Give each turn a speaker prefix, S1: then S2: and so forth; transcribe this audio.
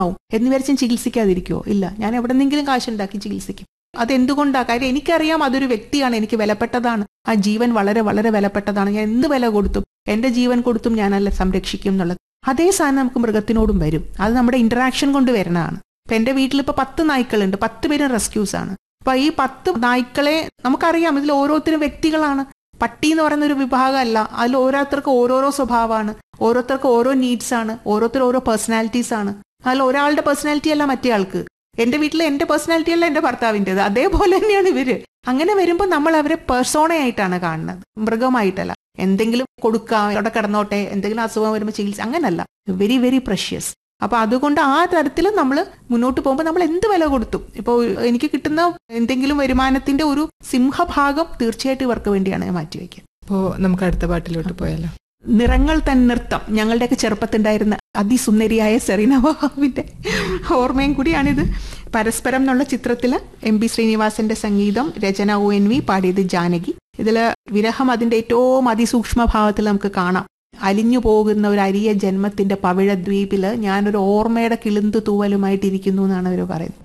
S1: ആവും എന്ന് വിചാരിച്ച് ഞാൻ ചികിത്സിക്കാതിരിക്കുമോ ഇല്ല ഞാൻ എവിടെന്നെങ്കിലും കാശുണ്ടാക്കി ചികിത്സിക്കും അതെന്തുകൊണ്ടാ കാര്യം എനിക്കറിയാം അതൊരു വ്യക്തിയാണ് എനിക്ക് വിലപ്പെട്ടതാണ് ആ ജീവൻ വളരെ വളരെ വിലപ്പെട്ടതാണ് ഞാൻ എന്ത് വില കൊടുത്തും എന്റെ ജീവൻ കൊടുത്തും ഞാനല്ല സംരക്ഷിക്കും എന്നുള്ളത് അതേ സാധനം നമുക്ക് മൃഗത്തിനോടും വരും അത് നമ്മുടെ ഇന്ററാക്ഷൻ കൊണ്ട് വരുന്നതാണ് ഇപ്പൊ എന്റെ വീട്ടിൽ ഇപ്പൊ പത്ത് നായ്ക്കളുണ്ട് പത്ത് പേരും റെസ്ക്യൂസ് ആണ് അപ്പൊ ഈ പത്ത് നായ്ക്കളെ നമുക്കറിയാം ഇതിൽ ഓരോരുത്തരും വ്യക്തികളാണ് പട്ടി എന്ന് പറയുന്ന ഒരു വിഭാഗമല്ല അതിൽ ഓരോരുത്തർക്ക് ഓരോരോ സ്വഭാവമാണ് ഓരോരുത്തർക്ക് ഓരോ നീഡ്സ് ആണ് ഓരോരുത്തർ ഓരോ പേഴ്സണാലിറ്റീസ് ആണ് അതിൽ ഒരാളുടെ പേഴ്സണാലിറ്റി അല്ല മറ്റേ ആൾക്ക് എന്റെ വീട്ടിൽ എന്റെ പേഴ്സണാലിറ്റി അല്ല എന്റെ ഭർത്താവിൻ്റെത് അതേപോലെ തന്നെയാണ് ഇവര് അങ്ങനെ വരുമ്പോൾ നമ്മൾ അവരെ പേഴ്സോണയായിട്ടാണ് കാണുന്നത് മൃഗമായിട്ടല്ല എന്തെങ്കിലും കൊടുക്കാം അവിടെ കിടന്നോട്ടെ എന്തെങ്കിലും അസുഖം വരുമ്പോൾ ചികിത്സ അങ്ങനല്ല വെരി വെരി പ്രഷ്യസ് അപ്പൊ അതുകൊണ്ട് ആ തരത്തിൽ നമ്മൾ മുന്നോട്ട് പോകുമ്പോൾ നമ്മൾ എന്ത് വില കൊടുത്തു ഇപ്പോൾ എനിക്ക് കിട്ടുന്ന എന്തെങ്കിലും വരുമാനത്തിന്റെ ഒരു സിംഹഭാഗം തീർച്ചയായിട്ടും ഇവർക്ക് വേണ്ടിയാണ് ഞാൻ മാറ്റിവെക്കുക
S2: അപ്പോ നമുക്ക് അടുത്ത പാട്ടിലോട്ട് പോയാലോ
S1: നിറങ്ങൾ തൻ നൃത്തം ഞങ്ങളുടെയൊക്കെ ചെറുപ്പത്തുണ്ടായിരുന്ന അതിസുന്ദരിയായ സെറീന വഹാബിന്റെ ഓർമ്മയും കൂടിയാണിത് പരസ്പരം എന്നുള്ള ചിത്രത്തില് എം പി ശ്രീനിവാസന്റെ സംഗീതം രചന ഒ എൻ വി പാടിയത് ജാനകി ഇതില് വിരഹം അതിന്റെ ഏറ്റവും അതിസൂക്ഷ്മ ഭാവത്തിൽ നമുക്ക് കാണാം അലിഞ്ഞു പോകുന്ന ഒരു അരിയ ജന്മത്തിന്റെ പവിഴ ദ്വീപില് ഞാനൊരു ഓർമ്മയുടെ കിളിന്തു തൂവലുമായിട്ടിരിക്കുന്നു എന്നാണ് അവർ പറയുന്നത്